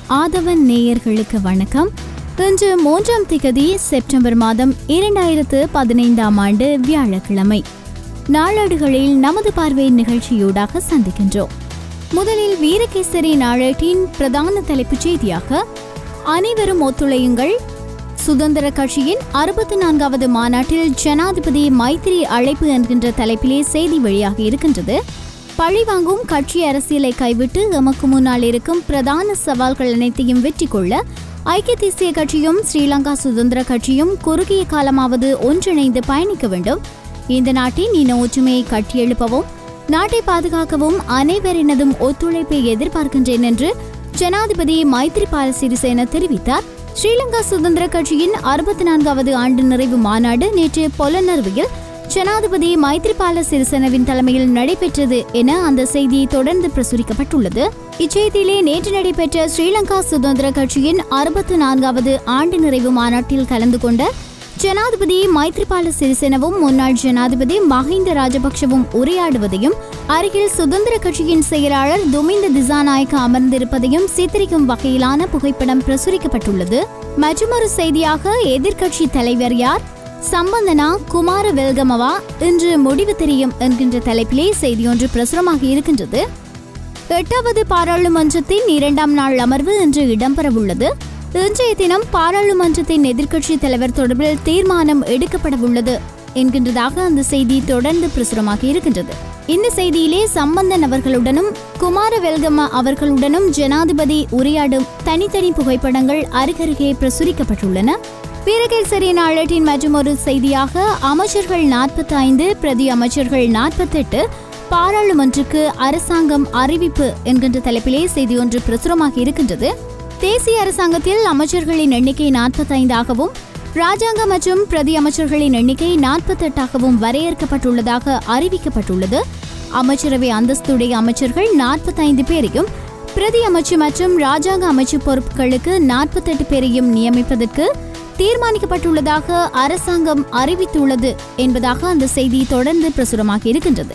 ஆதவன் நேயர்களுக்கு வணக்கம் இன்று மூன்றாம் திகதி செப்டம்பர் மாதம் இரண்டாயிரத்து பதினைந்தாம் ஆண்டு வியாழக்கிழமை நாளேடுகளில் நமது பார்வை நிகழ்ச்சியூடாக சந்திக்கின்றோம் முதலில் வீரகேசரி நாளேட்டின் பிரதான தலைப்புச் செய்தியாக அனைவரும் ஒத்துழையுங்கள் சுதந்திர கட்சியின் அறுபத்தி நான்காவது மாநாட்டில் ஜனாதிபதி மைத்திரி அழைப்பு என்கின்ற தலைப்பிலே செய்தி வெளியாக இருக்கின்றது பழிவாங்கும் கட்சி அரசியலை கைவிட்டு எமக்கு முன்னால் இருக்கும் பிரதான சவால்கள் அனைத்தையும் வெற்றி கொள்ள ஐக்கிய தேசிய கட்சியும் ஸ்ரீலங்கா சுதந்திர கட்சியும் குறுகிய காலமாவது ஒன்றிணைந்து பயணிக்க வேண்டும் இந்த நாட்டின் இன ஒற்றுமையை கட்டியெழுப்பவும் நாட்டை பாதுகாக்கவும் அனைவரினதும் ஒத்துழைப்பை எதிர்பார்க்கின்றேன் என்று ஜனாதிபதி மைத்ரிபால சிறிசேன தெரிவித்தார் ஸ்ரீலங்கா சுதந்திர கட்சியின் அறுபத்தி நான்காவது ஆண்டு நிறைவு மாநாடு நேற்று பொலனறுவையில் ஜனாதிபதி மைத்ரிபால சிறிசேனவின் தலைமையில் நடைபெற்றது என அந்த செய்தி தொடர்ந்து பிரசுரிக்கப்பட்டுள்ளது இச்செய்தியிலே நேற்று நடைபெற்ற ஸ்ரீலங்கா சுதந்திர கட்சியின் அறுபத்தி நான்காவது ஆண்டு நிறைவு மாநாட்டில் கலந்து கொண்ட ஜனாதிபதி மைத்ரிபால சிறிசேனவும் முன்னாள் ஜனாதிபதி மஹிந்த ராஜபக்ஷவும் உரையாடுவதையும் அருகில் சுதந்திர கட்சியின் செயலாளர் துமிந்த திசாநாயக்க அமர்ந்திருப்பதையும் சித்தரிக்கும் வகையிலான புகைப்படம் பிரசுரிக்கப்பட்டுள்ளது மற்றொரு செய்தியாக எதிர்க்கட்சி தலைவர் யார் சம்பந்தனா குமார வெல்கமவா இன்று முடிவு தெரியும் என்கின்ற தலைப்பிலே செய்தியொன்று பிரசுரமாக இருக்கின்றது எட்டாவது பாராளுமன்றத்தின் இரண்டாம் நாள் அமர்வு இன்று இடம்பெறவுள்ளது இன்றைய தினம் பாராளுமன்றத்தின் எதிர்க்கட்சி தலைவர் தொடர்பில் தீர்மானம் எடுக்கப்படவுள்ளது என்கின்றதாக அந்த செய்தி தொடர்ந்து பிரசுரமாக இருக்கின்றது இந்த செய்தியிலே சம்பந்தன் அவர்களுடனும் குமார வெல்கம அவர்களுடனும் ஜனாதிபதி உரையாடும் தனித்தனி புகைப்படங்கள் அருகருகே பிரசுரிக்கப்பட்டுள்ளன வீரகேசரி நாளேட்டின் மற்றும் ஒரு செய்தியாக அமைச்சர்கள் நாற்பத்தி ஐந்து பிரதி அமைச்சர்கள் நாற்பத்தெட்டு பாராளுமன்றக்கு அரசாங்கம் அறிவிப்பு என்கின்ற தலைப்பிலே செய்தி ஒன்று பிரசுரமாக இருக்கின்றது தேசிய அரசாங்கத்தில் அமைச்சர்களின் எண்ணிக்கை நாற்பத்தைந்தாகவும் ராஜாங்க மற்றும் பிரதி அமைச்சர்களின் எண்ணிக்கை நாற்பத்தெட்டாகவும் வரையறுக்கப்பட்டுள்ளதாக அறிவிக்கப்பட்டுள்ளது அமைச்சரவை அந்தஸ்துடைய அமைச்சர்கள் நாற்பத்தைந்து பேரையும் பிரதி அமைச்சு மற்றும் ராஜாங்க அமைச்சு பொறுப்புகளுக்கு நாற்பத்தெட்டு பேரையும் நியமிப்பதற்கு தீர்மானிக்கப்பட்டுள்ளதாக அரசாங்கம் அறிவித்துள்ளது என்பதாக அந்த செய்தி தொடர்ந்து பிரசுரமாக இருக்கின்றது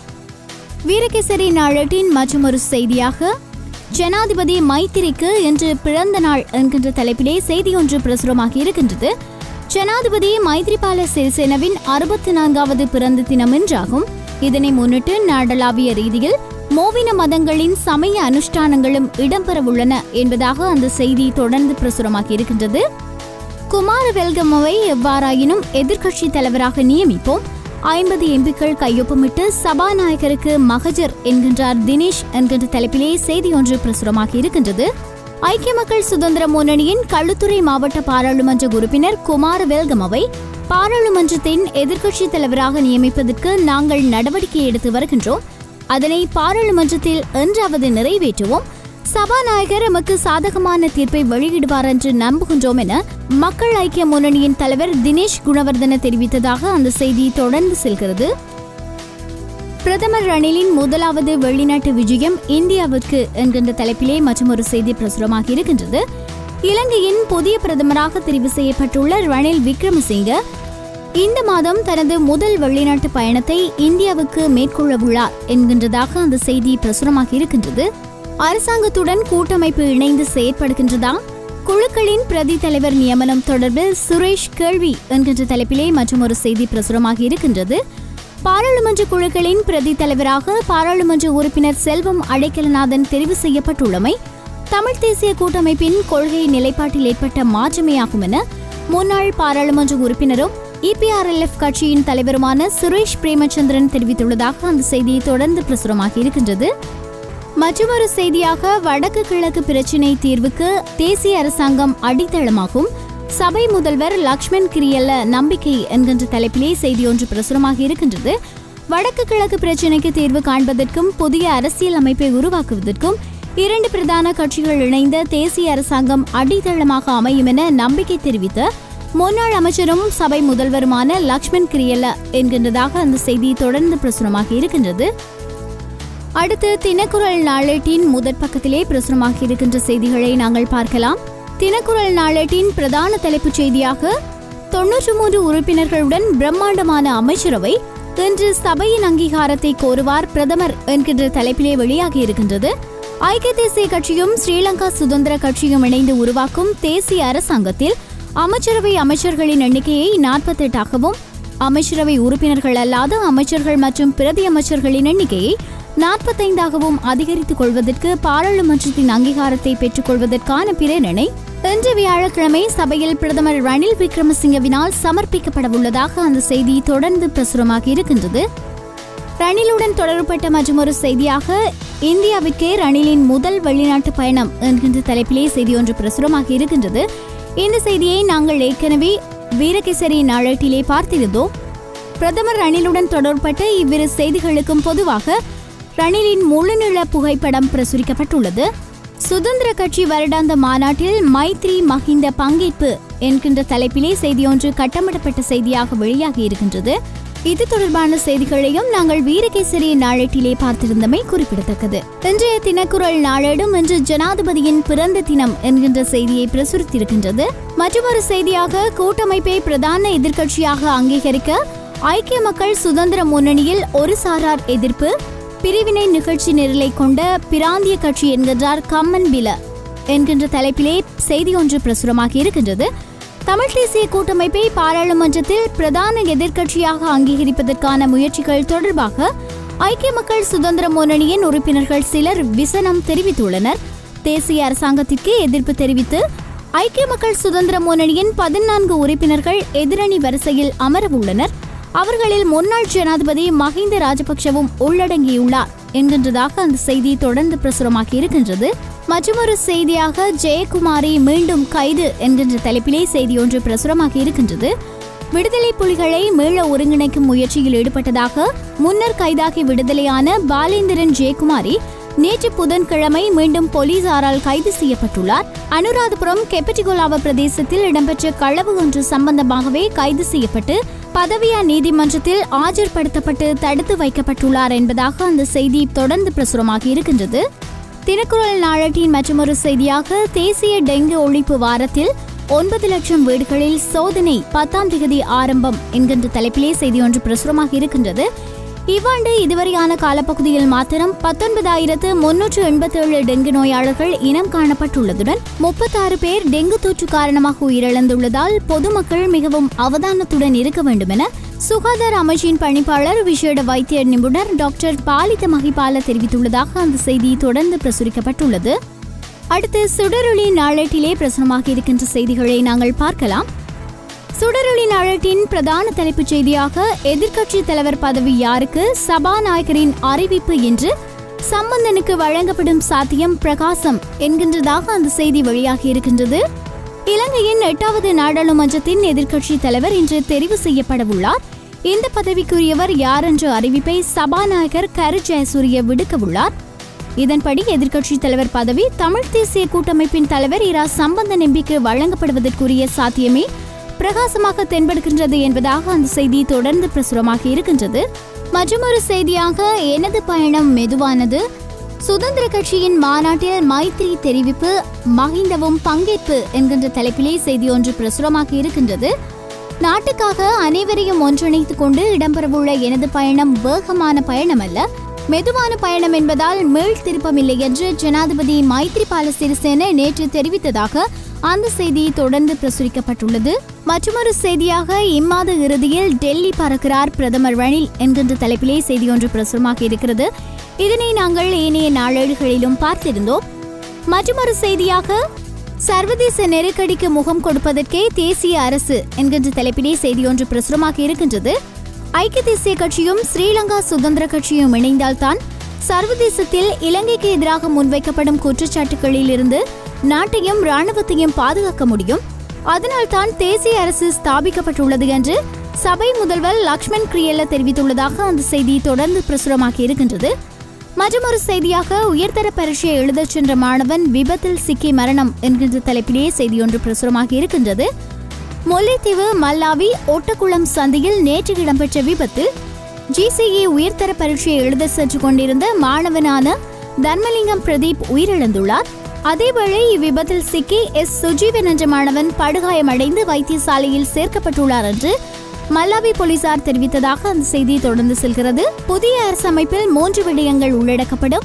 வீரகேசரி நாளேட்டின் மற்றொரு செய்தியாக ஜனாதிபதி மைத்திரிக்கு இன்று பிறந்த நாள் என்கின்ற தலைப்பிலே செய்தி ஒன்று பிரசுரமாக இருக்கின்றது ஜனாதிபதி மைத்ரிபால சிறிசேனவின் அறுபத்தி நான்காவது பிறந்த தினம் என்றாகும் இதனை முன்னிட்டு நாடளாவிய ரீதியில் மோவின மதங்களின் சமய அனுஷ்டானங்களும் இடம்பெறவுள்ளன என்பதாக அந்த செய்தி தொடர்ந்து பிரசுரமாக இருக்கின்றது குமார வெல்கமவை எவ்வாறாயினும் எதிர்க்கட்சி தலைவராக நியமிப்போம் ஐம்பது எம்பிக்கள் கையொப்பமிட்டு சபாநாயகருக்கு மகஜர் என்கின்றார் தினேஷ் என்கின்ற தலைப்பிலே செய்தி ஒன்று பிரசுரமாக இருக்கின்றது ஐக்கிய மக்கள் சுதந்திர முன்னணியின் களுத்துறை மாவட்ட பாராளுமன்ற உறுப்பினர் குமார வெல்கமவை பாராளுமன்றத்தின் எதிர்க்கட்சி தலைவராக நியமிப்பதற்கு நாங்கள் நடவடிக்கை எடுத்து வருகின்றோம் அதனை பாராளுமன்றத்தில் என்றாவது நிறைவேற்றுவோம் சபாநாயகர் எமக்கு சாதகமான தீர்ப்பை வெளியிடுவார் என்று நம்புகின்றோம் என மக்கள் ஐக்கிய முன்னணியின் தலைவர் தினேஷ் குணவர்தன தெரிவித்ததாக அந்த செய்தி தொடர்ந்து செல்கிறது பிரதமர் ரணிலின் முதலாவது வெளிநாட்டு விஜயம் இந்தியாவிற்கு என்கின்ற தலைப்பிலே மற்றும் ஒரு செய்தி பிரசுரமாக இருக்கின்றது இலங்கையின் புதிய பிரதமராக தெரிவு செய்யப்பட்டுள்ள ரணில் விக்ரமசிங்க இந்த மாதம் தனது முதல் வெளிநாட்டு பயணத்தை இந்தியாவுக்கு மேற்கொள்ளவுள்ளார் என்கின்றதாக அந்த செய்தி பிரசுரமாக இருக்கின்றது அரசாங்கத்துடன் கூட்டமைப்பு இணைந்து செயற்படுகின்றதா குழுக்களின் பிரதி தலைவர் நியமனம் தொடர்பில் சுரேஷ் கேள்வி என்கின்ற தலைப்பிலே மற்றும் ஒரு செய்தி பிரசுரமாக இருக்கின்றது பாராளுமன்ற குழுக்களின் பிரதி தலைவராக பாராளுமன்ற உறுப்பினர் செல்வம் அடைக்கலநாதன் தெரிவு செய்யப்பட்டுள்ளமை தமிழ் தேசிய கூட்டமைப்பின் கொள்கை நிலைப்பாட்டில் ஏற்பட்ட மாற்றமேயாகும் என முன்னாள் பாராளுமன்ற உறுப்பினரும் இபிஆர்எல்எஃப் கட்சியின் தலைவருமான சுரேஷ் பிரேமச்சந்திரன் தெரிவித்துள்ளதாக அந்த செய்தி தொடர்ந்து பிரசுரமாக இருக்கின்றது மற்றொரு செய்தியாக வடக்கு கிழக்கு பிரச்சினை தீர்வுக்கு தேசிய அரசாங்கம் அடித்தளமாகும் சபை முதல்வர் லக்ஷ்மண் கிரியல்ல நம்பிக்கை என்கின்ற தலைப்பிலே செய்தி ஒன்று பிரசுரமாக இருக்கின்றது வடக்கு கிழக்கு பிரச்சினைக்கு தீர்வு காண்பதற்கும் புதிய அரசியல் அமைப்பை உருவாக்குவதற்கும் இரண்டு பிரதான கட்சிகள் இணைந்த தேசிய அரசாங்கம் அடித்தளமாக அமையும் என நம்பிக்கை தெரிவித்த முன்னாள் அமைச்சரும் சபை முதல்வருமான லக்ஷ்மண் கிரியல்ல என்கின்றதாக அந்த செய்தி தொடர்ந்து பிரசுரமாக இருக்கின்றது அடுத்து தினக்குரல் நாளேட்டின் முதற் பக்கத்திலே பிரசுரமாக இருக்கின்ற செய்திகளை நாங்கள் பார்க்கலாம் தினக்குரல் நாளேட்டின் பிரதான தலைப்புச் செய்தியாக தொன்னூற்று மூன்று உறுப்பினர்களுடன் பிரம்மாண்டமான அமைச்சரவை இன்று சபையின் அங்கீகாரத்தை கோருவார் பிரதமர் என்கின்ற தலைப்பிலே வெளியாகி இருக்கின்றது ஐக்கிய தேசிய கட்சியும் ஸ்ரீலங்கா சுதந்திர கட்சியும் இணைந்து உருவாக்கும் தேசிய அரசாங்கத்தில் அமைச்சரவை அமைச்சர்களின் எண்ணிக்கையை நாற்பத்தெட்டாகவும் அமைச்சரவை உறுப்பினர்கள் அல்லாத அமைச்சர்கள் மற்றும் பிரதி அமைச்சர்களின் எண்ணிக்கையை நாற்பத்தைந்தாகவும் அதிகரித்துக் கொள்வதற்கு பாராளுமன்றத்தின் அங்கீகாரத்தை பெற்றுக் கொள்வதற்கான பிரேரணை இன்று வியாழக்கிழமை சபையில் பிரதமர் ரணில் விக்ரமசிங்கவினால் சமர்ப்பிக்கப்படவுள்ளதாக அந்த செய்தி தொடர்ந்து பிரசுரமாகி இருக்கின்றது ரணிலுடன் தொடர்பட்ட மற்றொரு செய்தியாக இந்தியாவிற்கே ரணிலின் முதல் வெளிநாட்டு பயணம் என்கின்ற தலைப்பிலே செய்தி ஒன்று பிரசுரமாகி இருக்கின்றது இந்த செய்தியை நாங்கள் ஏற்கனவே வீரகேசரி நாளேட்டிலே பார்த்திருந்தோம் பிரதமர் ரணிலுடன் தொடர்பட்ட இவ்விரு செய்திகளுக்கும் பொதுவாக ரணிலின் முழுநில புகைப்படம் பிரசுரிக்கப்பட்டுள்ளது சுதந்திர கட்சி வருடாந்த மாநாட்டில் மைத்ரி மஹிந்த பங்கேற்பு என்கின்ற தலைப்பிலே செய்தியொன்று கட்டமிடப்பட்ட செய்தியாக வெளியாகி இருக்கின்றது இது தொடர்பான செய்திகளையும் நாங்கள் வீரகேசரி நாளேட்டிலே பார்த்திருந்தமை குறிப்பிடத்தக்கது இன்றைய தினக்குரல் நாளேடும் இன்று ஜனாதிபதியின் பிறந்த தினம் என்கின்ற செய்தியை பிரசுரித்திருக்கின்றது மற்றொரு செய்தியாக கூட்டமைப்பை பிரதான எதிர்க்கட்சியாக அங்கீகரிக்க ஐக்கிய மக்கள் சுதந்திர முன்னணியில் ஒரு சாரார் எதிர்ப்பு பிரிவினை நிகழ்ச்சி நிரலை கொண்ட பிராந்திய கட்சி என்கின்றார் கம்மன் பில என்கின்ற தலைப்பிலே செய்தி ஒன்று பிரசுரமாகி இருக்கின்றது தமிழ் தேசிய கூட்டமைப்பை பாராளுமன்றத்தில் பிரதான எதிர்க்கட்சியாக அங்கீகரிப்பதற்கான முயற்சிகள் தொடர்பாக ஐக்கிய மக்கள் சுதந்திர முன்னணியின் உறுப்பினர்கள் சிலர் விசனம் தெரிவித்துள்ளனர் தேசிய அரசாங்கத்திற்கு எதிர்ப்பு தெரிவித்து ஐக்கிய மக்கள் சுதந்திர முன்னணியின் பதினான்கு உறுப்பினர்கள் எதிரணி வரிசையில் அமரவுள்ளனர் அவர்களில் முன்னாள் ஜனாதிபதி மஹிந்த ராஜபக்ஷவும் உள்ளடங்கியுள்ளார் என்கின்றதாக அந்த செய்தி தொடர்ந்து பிரசுரமாகி இருக்கின்றது மற்றொரு செய்தியாக ஜெயக்குமாரி மீண்டும் கைது என்கின்ற தலைப்பிலே செய்தி ஒன்று பிரசுரமாகி இருக்கின்றது விடுதலை புலிகளை மீள ஒருங்கிணைக்கும் முயற்சியில் ஈடுபட்டதாக முன்னர் கைதாகி விடுதலையான பாலேந்திரன் ஜெயக்குமாரி நேற்று புதன்கிழமை மீண்டும் போலீசாரால் கைது செய்யப்பட்டுள்ளார் அனுராதபுரம் கெப்பட்டிகோலாவ பிரதேசத்தில் இடம்பெற்ற களவு ஒன்று சம்பந்தமாகவே கைது செய்யப்பட்டு பதவியா நீதிமன்றத்தில் ஆஜர்படுத்தப்பட்டு தடுத்து வைக்கப்பட்டுள்ளார் என்பதாக அந்த செய்தி தொடர்ந்து பிரசுரமாகி இருக்கின்றது தினக்குரல் நாளட்டின் மற்றொரு செய்தியாக தேசிய டெங்கு ஒழிப்பு வாரத்தில் ஒன்பது லட்சம் வீடுகளில் சோதனை பத்தாம் தேதி ஆரம்பம் என்கின்ற தலைப்பிலே செய்தி ஒன்று பிரசுரமாக இருக்கின்றது இவ்வாண்டு இதுவரையான காலப்பகுதியில் மாத்திரம் பத்தொன்பதாயிரத்து முன்னூற்று எண்பத்தேழு டெங்கு நோயாளர்கள் இனம் காணப்பட்டுள்ளதுடன் முப்பத்தாறு பேர் டெங்கு தொற்று காரணமாக உயிரிழந்துள்ளதால் பொதுமக்கள் மிகவும் அவதானத்துடன் இருக்க வேண்டும் என சுகாதார அமைச்சின் பணிப்பாளர் விசேட வைத்திய நிபுணர் டாக்டர் பாலித மகிபால தெரிவித்துள்ளதாக அந்த செய்தி தொடர்ந்து பிரசுரிக்கப்பட்டுள்ளது அடுத்து சுடரொளி நாளேட்டிலே பிரசுரமாக இருக்கின்ற செய்திகளை நாங்கள் பார்க்கலாம் சுடரொளி நாளேட்டின் பிரதான தலைப்புச் செய்தியாக எதிர்க்கட்சி தலைவர் பதவி யாருக்கு சபாநாயகரின் அறிவிப்பு என்று சம்பந்தனுக்கு வழங்கப்படும் சாத்தியம் பிரகாசம் என்கின்றதாக அந்த செய்தி வெளியாகி இருக்கின்றது இலங்கையின் எட்டாவது நாடாளுமன்றத்தின் எதிர்க்கட்சி தலைவர் இன்று தெரிவு செய்யப்படவுள்ளார் இந்த பதவிக்குரியவர் யார் என்ற அறிவிப்பை சபாநாயகர் கரு ஜெயசூரிய விடுக்கவுள்ளார் இதன்படி எதிர்க்கட்சி தலைவர் பதவி தமிழ் தேசிய கூட்டமைப்பின் தலைவர் இரா சம்பந்தன் எம்பிக்கு வழங்கப்படுவதற்குரிய சாத்தியமே பிரகாசமாக தென்படுகின்றது என்பதாக அந்த செய்தி தொடர்ந்து பிரசுரமாகி இருக்கின்றது மற்றொரு செய்தியாக எனது பயணம் மெதுவானது சுதந்திர கட்சியின் மாநாட்டில் மைத்ரி தெரிவிப்பு மஹிந்தவும் பங்கேற்பு என்கின்ற தலைப்பிலே செய்தி ஒன்று பிரசுரமாகி இருக்கின்றது நாட்டுக்காக அனைவரையும் ஒன்றிணைத்துக் கொண்டு இடம்பெறவுள்ள எனது பயணம் வேகமான பயணம் அல்ல மெதுவான பயணம் என்பதால் மீள் திருப்பமில்லை என்று ஜனாதிபதி மைத்ரிபால சிறிசேன நேற்று தெரிவித்ததாக அந்த செய்தி தொடர்ந்து பிரசுரிக்கப்பட்டுள்ளது மற்றொரு செய்தியாக இம்மாத இறுதியில் டெல்லி பறக்கிறார் பிரதமர் ரணில் என்கின்ற தலைப்பிலே செய்தி ஒன்று பிரசுரமாக இருக்கிறது இதனை நாங்கள் ஏனைய நாளேடுகளிலும் பார்த்திருந்தோம் மற்றொரு செய்தியாக சர்வதேச நெருக்கடிக்கு முகம் கொடுப்பதற்கே தேசிய அரசு என்கின்ற தலைப்பிலே செய்தி ஒன்று பிரசுரமாக இருக்கின்றது ஐக்கிய தேசிய கட்சியும் ஸ்ரீலங்கா சுதந்திர கட்சியும் இணைந்தால்தான் சர்வதேசத்தில் இலங்கைக்கு எதிராக முன்வைக்கப்படும் குற்றச்சாட்டுகளில் இருந்து நாட்டையும் ராணுவத்தையும் பாதுகாக்க முடியும் அதனால்தான் தேசிய அரசு ஸ்தாபிக்கப்பட்டுள்ளது என்று சபை முதல்வர் லக்ஷ்மண் கிரியல்ல தெரிவித்துள்ளதாக அந்த செய்தி தொடர்ந்து பிரசுரமாகி இருக்கின்றது மற்றொரு செய்தியாக உயர்தர பரீட்சை எழுதச் சென்ற மாணவன் விபத்தில் சிக்கி மரணம் என்கின்ற தலைப்பிலேயே செய்தி ஒன்று பிரசுரமாகி இருக்கின்றது முல்லைத்தீவு மல்லாவி ஒட்டக்குளம் சந்தையில் நேற்று இடம்பெற்ற விபத்தில் ஜிசிஇ உயர்தர பரீட்சையை எழுத சென்று கொண்டிருந்த மாணவனான தர்மலிங்கம் பிரதீப் உயிரிழந்துள்ளார் அதேவேளை இவ்விபத்தில் சிக்கி எஸ் சுஜீவன் என்ற மாணவன் படுகாயமடைந்து வைத்தியசாலையில் சேர்க்கப்பட்டுள்ளார் என்று மல்லாவி போலீசார் தெரிவித்ததாக அந்த செய்தி தொடர்ந்து செல்கிறது புதிய அரசமைப்பில் மூன்று விடயங்கள் உள்ளடக்கப்படும்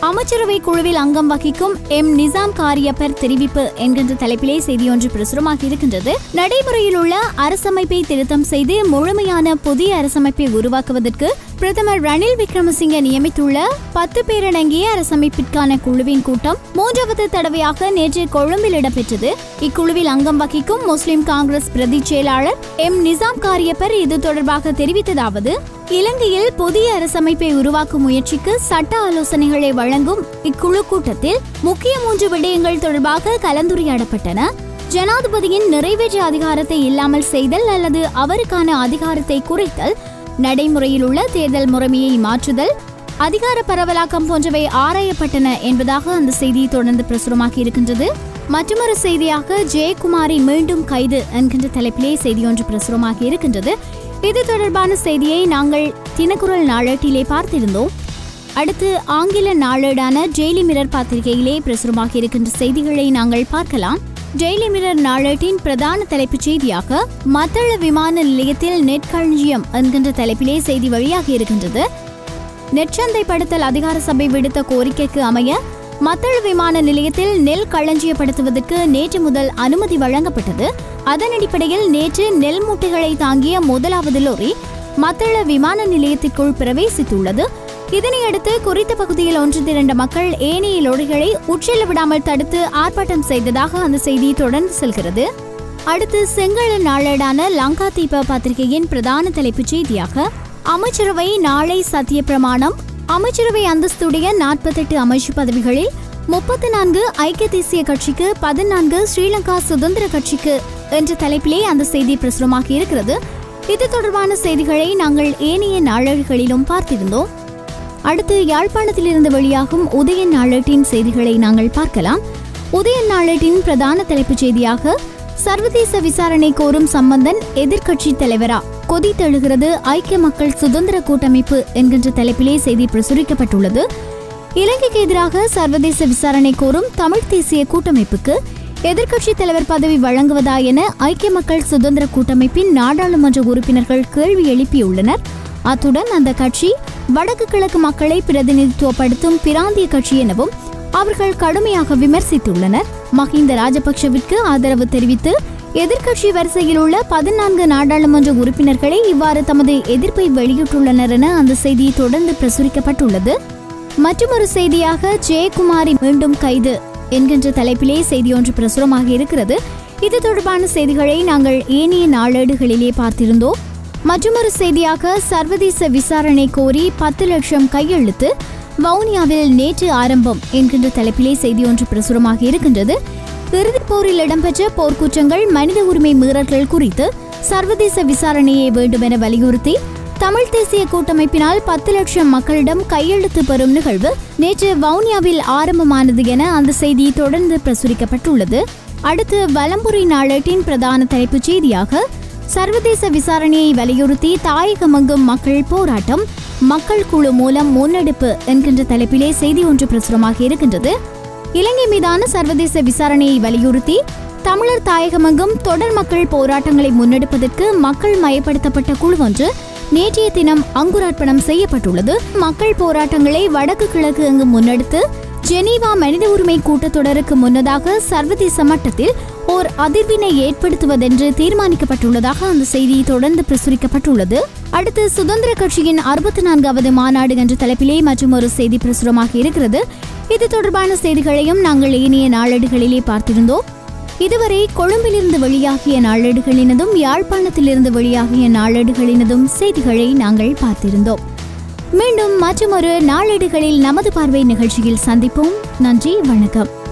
அமைச்சரவை குழுவில் அங்கம் வகிக்கும் எம் நிசாம் காரியப்பர் தெரிவிப்பு என்கின்ற தலைப்பிலே செய்தி ஒன்று பிரசுரமாக இருக்கின்றது நடைமுறையில் உள்ள அரசமைப்பை திருத்தம் செய்து முழுமையான புதிய அரசமைப்பை உருவாக்குவதற்கு பிரதமர் ரணில் விக்ரமசிங்க நியமித்துள்ள பத்து பேரடங்கிய அரசமைப்பிற்கான குழுவின் கூட்டம் மூன்றாவது தடவையாக நேற்று கொழும்பில் இடம்பெற்றது இக்குழுவில் அங்கம் வகிக்கும் முஸ்லிம் காங்கிரஸ் பிரதி செயலாளர் எம் நிசாம் காரியப்பர் இது தொடர்பாக தெரிவித்ததாவது இலங்கையில் புதிய அரசமைப்பை உருவாக்கும் முயற்சிக்கு சட்ட ஆலோசனைகளை வழங்கும் இக்குழு கூட்டத்தில் முக்கிய மூன்று விடயங்கள் தொடர்பாக கலந்துரையாடப்பட்டன ஜனாதிபதியின் நிறைவேற்று அதிகாரத்தை இல்லாமல் செய்தல் அல்லது அவருக்கான அதிகாரத்தை குறைத்தல் நடைமுறையில் உள்ள தேர்தல் முறைமையை மாற்றுதல் அதிகார பரவலாக்கம் போன்றவை ஆராயப்பட்டன என்பதாக அந்த செய்தி தொடர்ந்து பிரசுரமாகி இருக்கின்றது மற்றொரு செய்தியாக ஜெயக்குமாரி மீண்டும் கைது என்கின்ற தலைப்பிலே செய்தி ஒன்று பிரசுரமாகி இருக்கின்றது இது தொடர்பான செய்தியை நாங்கள் தினக்குரல் நாளேட்டிலே பார்த்திருந்தோம் அடுத்து ஆங்கில நாளேடான டெய்லி மிரர் பத்திரிகையிலே பிரசுரமாகி இருக்கின்ற செய்திகளை நாங்கள் பார்க்கலாம் டெய்லி மிரர் நாளேட்டின் பிரதான தலைப்புச் செய்தியாக மத்தள விமான நிலையத்தில் நெற்களஞ்சியம் என்கின்ற தலைப்பிலே செய்தி வெளியாகி இருக்கின்றது நெற்சந்தைப்படுத்தல் அதிகார சபை விடுத்த கோரிக்கைக்கு அமைய மத்தள விமான நிலையத்தில் நெல் களஞ்சியப்படுத்துவதற்கு நேற்று முதல் அனுமதி வழங்கப்பட்டது அதன் அடிப்படையில் நேற்று நெல் மூட்டைகளை தாங்கிய முதலாவது லோரி மத்தள விமான நிலையத்திற்குள் பிரவேசித்துள்ளது இதனையடுத்து குறித்த பகுதியில் ஒன்று திரண்ட மக்கள் ஏனைய லோரிகளை உட்செல்ல விடாமல் தடுத்து ஆர்ப்பாட்டம் செய்ததாக அந்த செய்தி தொடர்ந்து செல்கிறது அடுத்து செங்கல நாளேடான லங்கா தீப பத்திரிகையின் பிரதான தலைப்புச் செய்தியாக அமைச்சரவை நாளை சத்திய பிரமாணம் அமைச்சரவை அந்தஸ்துடைய நாற்பத்தெட்டு அமைச்சு பதவிகளில் முப்பத்து நான்கு ஐக்கிய தேசிய கட்சிக்கு பதினான்கு ஸ்ரீலங்கா சுதந்திர கட்சிக்கு என்ற தலைப்பிலே அந்த செய்தி பிரசுரமாகி இருக்கிறது இது தொடர்பான செய்திகளை நாங்கள் ஏனைய நாளேடுகளிலும் பார்த்திருந்தோம் அடுத்து யாழ்ப்பாணத்திலிருந்து வெளியாகும் உதயன் நாளேட்டின் செய்திகளை நாங்கள் பார்க்கலாம் உதயன் நாளேட்டின் பிரதான தலைப்புச் செய்தியாக சர்வதேச விசாரணை கோரும் சம்பந்தன் எதிர்க்கட்சி தலைவரா கொதித்தெழுகிறது ஐக்கிய மக்கள் சுதந்திர கூட்டமைப்பு என்கின்ற தலைப்பிலே செய்தி பிரசுரிக்கப்பட்டுள்ளது இலங்கைக்கு எதிராக சர்வதேச விசாரணை கோரும் தமிழ் தேசிய கூட்டமைப்புக்கு எதிர்க்கட்சி தலைவர் பதவி வழங்குவதா என ஐக்கிய மக்கள் சுதந்திர கூட்டமைப்பின் நாடாளுமன்ற உறுப்பினர்கள் கேள்வி எழுப்பியுள்ளனர் அத்துடன் அந்த கட்சி வடக்கு கிழக்கு மக்களை பிரதிநிதித்துவப்படுத்தும் பிராந்திய கட்சி எனவும் அவர்கள் கடுமையாக விமர்சித்துள்ளனர் மஹிந்த ராஜபக்ஷவிற்கு ஆதரவு தெரிவித்து எதிர்க்கட்சி வரிசையில் உள்ள பதினான்கு நாடாளுமன்ற உறுப்பினர்களே இவ்வாறு தமது எதிர்ப்பை வெளியிட்டுள்ளனர் என அந்த செய்தி தொடர்ந்து பிரசுரிக்கப்பட்டுள்ளது மற்றொரு செய்தியாக ஜெயக்குமாரி மீண்டும் கைது என்கின்ற தலைப்பிலே செய்தி ஒன்று பிரசுரமாக இருக்கிறது இது தொடர்பான செய்திகளை நாங்கள் ஏனைய நாளேடுகளிலே பார்த்திருந்தோம் மற்றொரு செய்தியாக சர்வதேச விசாரணை கோரி பத்து லட்சம் கையெழுத்து வவுனியாவில் நேற்று ஆரம்பம் என்கின்ற தலைப்பிலே செய்தி ஒன்று பிரசுரமாக இருக்கின்றது இறுதிப் போரில் இடம்பெற்ற போர்க்குற்றங்கள் மனித உரிமை மீறல்கள் குறித்து சர்வதேச விசாரணையை வேண்டும் என வலியுறுத்தி தமிழ் தேசிய கூட்டமைப்பினால் பத்து லட்சம் மக்களிடம் கையெழுத்து பெறும் நிகழ்வு நேற்று வவுனியாவில் ஆரம்பமானது என அந்த செய்தி தொடர்ந்து பிரசுரிக்கப்பட்டுள்ளது அடுத்து வலம்புரி நாளேட்டின் பிரதான தலைப்புச் செய்தியாக சர்வதேச விசாரணையை வலியுறுத்தி தாயகமெங்கும் மக்கள் போராட்டம் மக்கள் குழு மூலம் முன்னெடுப்பு என்கின்ற தலைப்பிலே செய்தி ஒன்று பிரசுரமாக இருக்கின்றது இலங்கை மீதான சர்வதேச விசாரணையை வலியுறுத்தி தமிழர் தாயகமெங்கும் தொடர் மக்கள் போராட்டங்களை முன்னெடுப்பதற்கு மக்கள் மயப்படுத்தப்பட்ட குழு ஒன்று நேற்றைய தினம் அங்குரார்ப்பணம் செய்யப்பட்டுள்ளது மக்கள் போராட்டங்களை வடக்கு கிழக்கு எங்கு முன்னெடுத்து ஜெனீவா மனித உரிமை கூட்டத்தொடருக்கு முன்னதாக சர்வதேச மட்டத்தில் ஓர் அதிர்வினை ஏற்படுத்துவதென்று தீர்மானிக்கப்பட்டுள்ளதாக அந்த செய்தி தொடர்ந்து பிரசுரிக்கப்பட்டுள்ளது அடுத்து சுதந்திர கட்சியின் அறுபத்தி நான்காவது மாநாடு என்ற தலைப்பிலே மற்றும் ஒரு செய்தி பிரசுரமாக இருக்கிறது இது தொடர்பான செய்திகளையும் நாங்கள் ஏனைய நாளேடுகளிலே பார்த்திருந்தோம் இதுவரை கொழும்பிலிருந்து வெளியாகிய நாளேடுகளினதும் யாழ்ப்பாணத்திலிருந்து வெளியாகிய நாளேடுகளினதும் செய்திகளை நாங்கள் பார்த்திருந்தோம் மீண்டும் மற்றொரு நாளேடுகளில் நமது பார்வை நிகழ்ச்சியில் சந்திப்போம் நன்றி வணக்கம்